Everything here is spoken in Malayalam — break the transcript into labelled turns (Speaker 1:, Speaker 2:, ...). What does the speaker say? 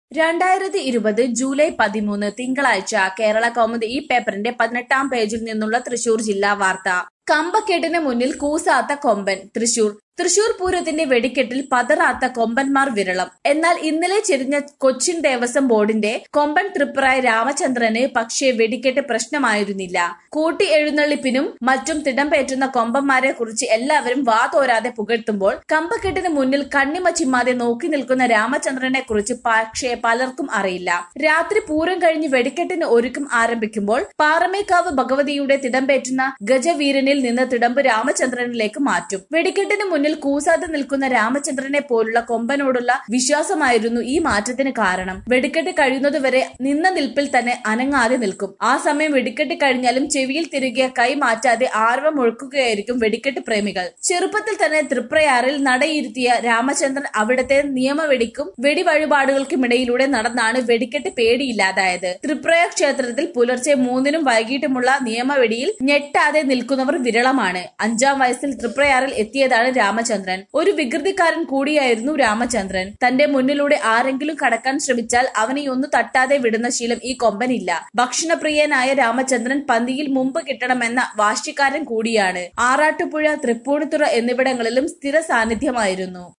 Speaker 1: രണ്ടായിരത്തി ഇരുപത് ജൂലൈ പതിമൂന്ന് തിങ്കളാഴ്ച കേരള കൗമുദി ഈ പേപ്പറിന്റെ പതിനെട്ടാം പേജിൽ നിന്നുള്ള തൃശൂർ ജില്ലാ വാർത്ത കമ്പക്കെട്ടിന് മുന്നിൽ കൂസാത്ത കൊമ്പൻ തൃശൂർ തൃശൂർ പൂരത്തിന്റെ വെടിക്കെട്ടിൽ പതറാത്ത കൊമ്പന്മാർ വിരളം എന്നാൽ ഇന്നലെ ചെരിഞ്ഞ കൊച്ചിൻ ദേവസ്വം ബോർഡിന്റെ കൊമ്പൻ തൃപ്രായ രാമചന്ദ്രന് പക്ഷേ വെടിക്കെട്ട് പ്രശ്നമായിരുന്നില്ല കൂട്ടി എഴുന്നള്ളിപ്പിനും മറ്റും തിടംപേറ്റുന്ന കൊമ്പന്മാരെ കുറിച്ച് എല്ലാവരും വാ തോരാതെ പുകഴ്ത്തുമ്പോൾ കമ്പക്കെട്ടിന് മുന്നിൽ കണ്ണിമ ചിമ്മാതെ നോക്കി നിൽക്കുന്ന രാമചന്ദ്രനെ കുറിച്ച് പക്ഷേ പലർക്കും അറിയില്ല രാത്രി പൂരം കഴിഞ്ഞ് വെടിക്കെട്ടിന് ഒരുക്കം ആരംഭിക്കുമ്പോൾ പാറമേക്കാവ് ഭഗവതിയുടെ തിടംപേറ്റുന്ന ഗജവീരനിൽ നിന്ന് തിടമ്പ് രാമചന്ദ്രനിലേക്ക് മാറ്റും വെടിക്കെട്ടിന് മുന്നിൽ കൂസാതെ നിൽക്കുന്ന രാമചന്ദ്രനെ പോലുള്ള കൊമ്പനോടുള്ള വിശ്വാസമായിരുന്നു ഈ മാറ്റത്തിന് കാരണം വെടിക്കെട്ട് കഴിയുന്നതുവരെ നിന്ന നിൽപ്പിൽ തന്നെ അനങ്ങാതെ നിൽക്കും ആ സമയം വെടിക്കെട്ട് കഴിഞ്ഞാലും ചെവിയിൽ തിരുകിയ കൈ മാറ്റാതെ ആർവം ഒഴുക്കുകയായിരിക്കും വെടിക്കെട്ട് പ്രേമികൾ ചെറുപ്പത്തിൽ തന്നെ തൃപ്രയാറിൽ നടയിരുത്തിയ രാമചന്ദ്രൻ അവിടുത്തെ നിയമവെടിക്കും വെടിവഴിപാടുകൾക്കുമിടയിലൂടെ നടന്നാണ് വെടിക്കെട്ട് പേടിയില്ലാതായത് തൃപ്രയ ക്ഷേത്രത്തിൽ പുലർച്ചെ മൂന്നിനും വൈകിട്ടുമുള്ള നിയമവെടിയിൽ ഞെട്ടാതെ നിൽക്കുന്നവർ വിരളമാണ് അഞ്ചാം വയസ്സിൽ തൃപ്രയാറിൽ എത്തിയതാണ് രാമചന്ദ്രൻ ഒരു വികൃതിക്കാരൻ കൂടിയായിരുന്നു രാമചന്ദ്രൻ തന്റെ മുന്നിലൂടെ ആരെങ്കിലും കടക്കാൻ ശ്രമിച്ചാൽ അവനെ ഒന്ന് തട്ടാതെ വിടുന്ന ശീലം ഈ കൊമ്പനില്ല ഭക്ഷണപ്രിയനായ രാമചന്ദ്രൻ പന്തിയിൽ മുമ്പ് കിട്ടണമെന്ന വാശിക്കാരൻ കൂടിയാണ് ആറാട്ടുപുഴ തൃപ്പൂണിത്തുറ എന്നിവിടങ്ങളിലും സ്ഥിര സാന്നിധ്യമായിരുന്നു